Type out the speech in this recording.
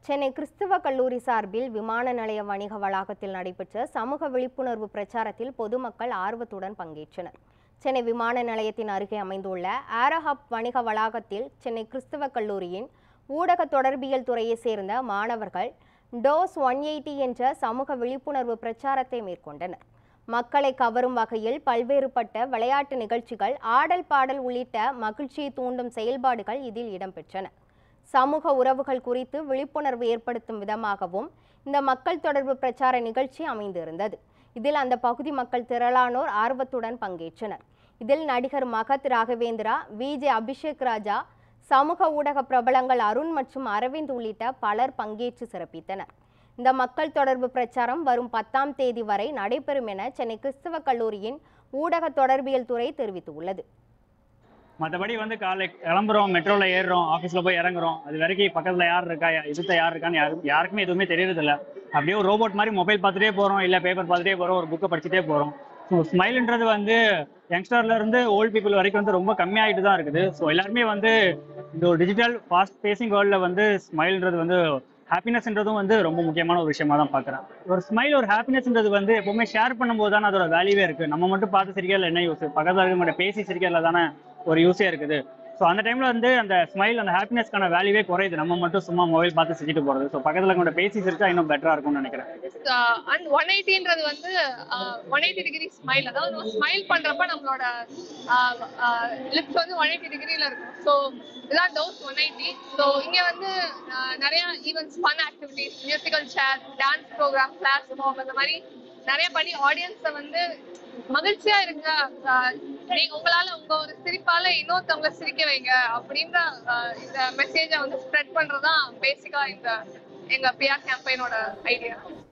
சென்னை கிறிஸ்துவ கல்லூரி சார்பில் விமான நிலைய வணிக வளாகத்தில் நடைபெற்ற சமூக விழிப்புணர்வு பிரச்சாரத்தில் பொதுமக்கள் ஆர்வத்துடன் பங்கேற்றனர் சென்னை விமான நிலையத்தின் அருகே அமைந்துள்ள ஆரோஹப் வணிக வளாகத்தில் சென்னை கிறிஸ்துவ கல்லூரியின் ஊடக தொடர்பியல் துறையைச் சேர்ந்த மாணவர்கள் டோஸ் ஒன் எயிட்டி என்ற சமூக விழிப்புணர்வு பிரச்சாரத்தை மேற்கொண்டனர் மக்களை கவரும் வகையில் பல்வேறுபட்ட விளையாட்டு நிகழ்ச்சிகள் ஆடல் பாடல் உள்ளிட்ட மகிழ்ச்சியை தூண்டும் செயல்பாடுகள் இதில் இடம்பெற்றன சமூக உறவுகள் குறித்து விழிப்புணர்வு ஏற்படுத்தும் விதமாகவும் இந்த மக்கள் தொடர்பு பிரச்சார நிகழ்ச்சி அமைந்திருந்தது இதில் அந்த பகுதி மக்கள் திரளானோர் ஆர்வத்துடன் பங்கேற்றனர் இதில் நடிகர் மகத் ராகவேந்திரா விஜே அபிஷேக் ராஜா சமூக ஊடக பிரபலங்கள் அருண் மற்றும் அரவிந்த் உள்ளிட்ட பலர் பங்கேற்று சிறப்பித்தனர் இந்த மக்கள் தொடர்பு பிரச்சாரம் வரும் பத்தாம் தேதி வரை நடைபெறும் என சென்னை கிறிஸ்தவ கல்லூரியின் ஊடக தொடர்பியல் துறை தெரிவித்துள்ளது மற்றபடி வந்து காலை கிளம்புறோம் மெட்ரோவில் ஏறுறோம் ஆஃபீஸில் போய் இறங்குறோம் அது வரைக்கும் பக்கத்தில் யார் இருக்கா இதுத்த யார் இருக்கான்னு யாரும் யாருக்குமே எதுவுமே தெரியறதில்ல அப்படியே ஒரு ரோபோட் மாதிரி மொபைல் பார்த்துட்டே போகிறோம் இல்லை பேப்பர் பார்த்துட்டே போகிறோம் ஒரு புக்கை படிச்சுட்டே போகிறோம் ஸோ ஸ்மைல்ன்றது வந்து யங்ஸ்டர்ல இருந்து ஓல்ட் பீப்புள் வரைக்கும் வந்து ரொம்ப கம்மியாயிட்டு தான் இருக்குது ஸோ எல்லாருமே வந்து இந்த ஒரு டிஜிட்டல் ஃபாஸ்ட் பேசிங் வேர்ல்டில் வந்து ஸ்மைல்ன்றது வந்து ஹாப்பினஸ்ன்றதும் வந்து ரொம்ப முக்கியமான ஒரு விஷயமா தான் பார்க்குறேன் ஒரு ஸ்மைல் ஒரு ஹாப்பினஸ்ன்றது வந்து எப்பவுமே ஷேர் பண்ணும்போது தான் அதோட வேல்யூவே இருக்கு நம்ம மட்டும் பார்த்து சிரிக்கல என்ன யூஸ் பக்கத்தில் இருக்கவங்க பேசி சிரிக்கல தானே ஒரு யூஸே இருக்குது ஸோ அந்த டைம்ல வந்து அந்த ஸ்மைல் அந்த ஹாப்பினஸ்க்கான வேல்யூவே குறையுது நம்ம மட்டும் சும்மா மொபைல் பார்த்து சிரிச்சிட்டு போறது ஸோ பக்கத்தில் இருக்கவங்க பேசி சிரிச்சா இன்னும் பெட்டரா இருக்கும்னு நினைக்கிறேன் அண்ட் ஒன் எயிட்டின்றது வந்து ஒன் எயிட்டி டிகிரி ஸ்மைல் அதாவது நம்ம ஸ்மைல் பண்றப்ப நம்மளோட லிப்ஸ் வந்து ஒன் எயிட்டி டிகிரில இருக்கும் ஸோ இதான் டோஸ் ஒன் எயிட்டி ஸோ இங்க வந்து ஆஹ், நிறைய events fun activities musical chair dance programme class home அந்த மாதிரி நிறைய பண்ணி ஆடியன்ஸை வந்து மகிழ்ச்சியா இருங்க ஆஹ், நீங்க உங்களால உங்க ஒரு சிரிப்பால இன்னொருத்தவங்க சிரிக்க வைங்க அப்படின்ற ஆஹ், இந்த மெசேஜை வந்து ஸ்ப்ரெட் பண்றதுதான் பேசிக்கா இந்த எங்க பிஆர் கேம்பெயினோட ஐடியா